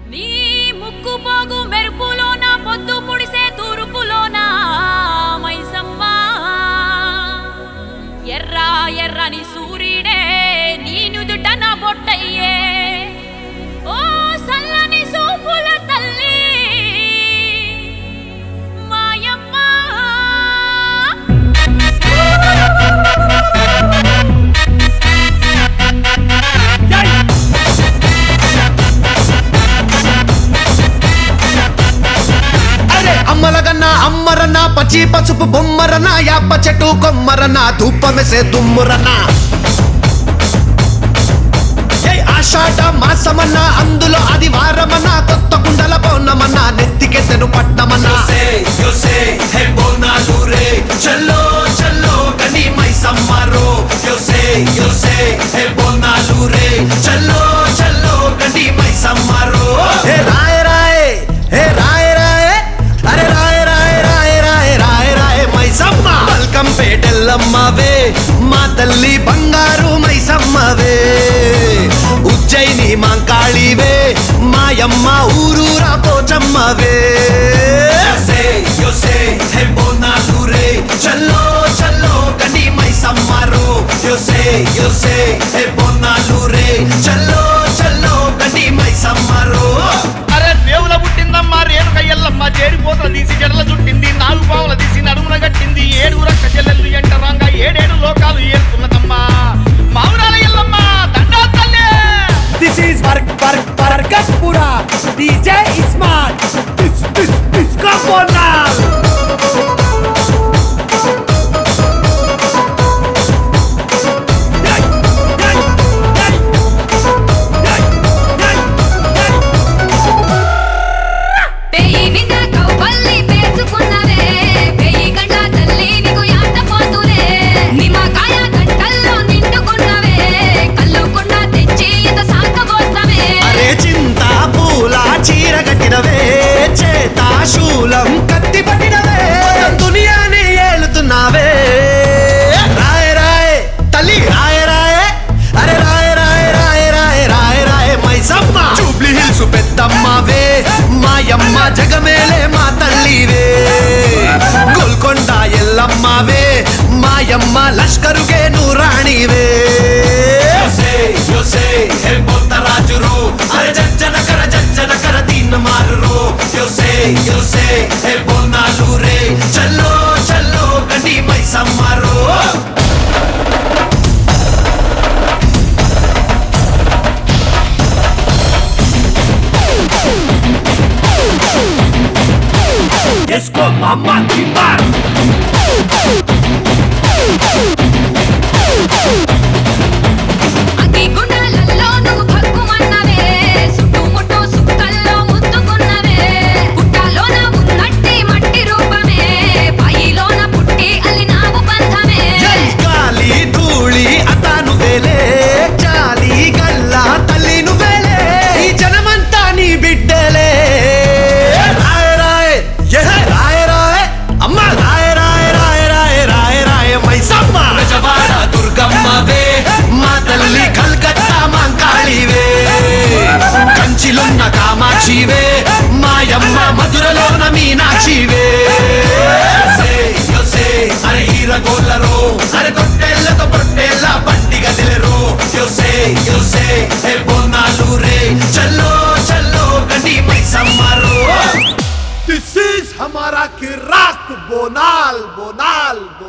నీ ముక్కు పోగు మెరుపులోన పొద్దు పుడిసే తూర్పులోన మైసమ్మ ఎర్ర ఎర్రని సూర్యుడే నీ నుదుట నా బొట్టయ్యే ఓ సల్లని సూపుల తల్లి మాయమ్మ అరే అమ్మలగన్న అమ్మరన్న పచ్చి పసుపు బొమ్మరన యాప చెట్టు కొమ్మరన ధూపమెసే దుమ్మురన ఏయ్ ఆషాఢ మాసమన్న అందులో అది వారమన్న కొత్త కుండల పౌర్ణమన్న నెత్తికెత్తెను పట్నమన్న yo sé, hey bonalure, chalo, chalo, gani mai samaro. Yo sé, yo sé, hey bonalure, chalo, chalo, gani mai samaro. హే రాయ రాయ హే రాయ రాయ అరే రాయ రాయ రాయ రాయ రాయ రాయ మైసమ్మ వెల్కమ్ పేటెల్లమ్మవే మా తల్లి బంగారు మైసమ్మవే ఉజ్జయిని మాంకాళివే మాయమ్మ ఊరూరా పోచమ్మవే Yo sé, yo sé, hey bonalure, chalo, chalo, gani mai samaro. Yo sé, yo sé, hey bonalure, chalo, chalo, gani mai samaro. అరే దేవుల పుట్టిందమ్మా రేణుక ఎల్లమ్మ చేరిపోతల తీసి జడల చుట్టింది నాలుగు పావుల తీసి నడుమున కట్టింది ఏడు రక్క చెల్లెళ్ళు ఎంటరాంగా ఏడేడు లోకాలు ఏరుతున్నదమ్మా మావురాల ఎల్లమ్మ దండా తల్లే This is Bark Bark Barkapura. DJ Ismat. This this this Kaponal. పెయి నిండా కౌపల్లి పేసుకున్నవే పెయి గంట తల్లి నీకు యాట పోతులే నిమ్మకాయ గంటల్లో నిండుకున్నవే కల్లు కుండ తెచ్చి ఇంత సాకబోస్తవే అరే చింత పూల చీర కట్టినవే చేత శూలం కత్తి పట్టినవే దునియాని ఏలుతున్నావే రాయ రాయ తల్లి రాయ రాయ అరే రాయ రాయ రాయ రాయ రాయ రాయ మైసమ్మ జూబ్లీ హిల్స్ పెద్దమ్మవే మాయమ్మ జగమేలే మా తల్లివే గోల్కొండ ఎల్లమ్మవే మాయమ్మ లష్కరుకే నూరాణివే Yo sé, yo sé, el Montarrajuro, అరే జజ్జన కర జజ్జన కర Deen మారురో Yo sé, yo sé, el Bonalure, చల్లో చల్లో గండి మై సమ్మారో Esko Mama Timbar. అగ్గి గుండాలలో నువ్వు భగ్గుమన్నవే సుట్టుముట్టు సుక్కల్లో ముద్దుకున్నవే పుట్టలోన ఉన్నట్టి మట్టి రూపమే పైలోన పుట్టి అల్లినావు బంధమే గాలి ధూళి అతాను వేలే చాలి గల్ల తల్లి నువ్వేలే ఈ జనమంతా నీ బిడ్డలే రాయ రాయ యహ రాయ రాయ అమ్మ రాయ రాయ రాయ రాయ రాయ రాయ మైసమ్మ బెజవాడ దుర్గమ్మవే మా తల్లి కల్కత్తా మాంకాళివే కంచిలున్న కామాక్షివే మాయమ్మ మధురలోన మీనాక్షివే Yo sé, yo sé, అరే హీరగోళ్ళరో అరే తొట్టెళ్ళతో పొట్టెళ్ళ పండిగ దిలరో Yo sé, yo sé, el Bonalure, చల్లో చల్లో గండి మై సమ్మారో This is हमारा किराक बोनाल बोनाल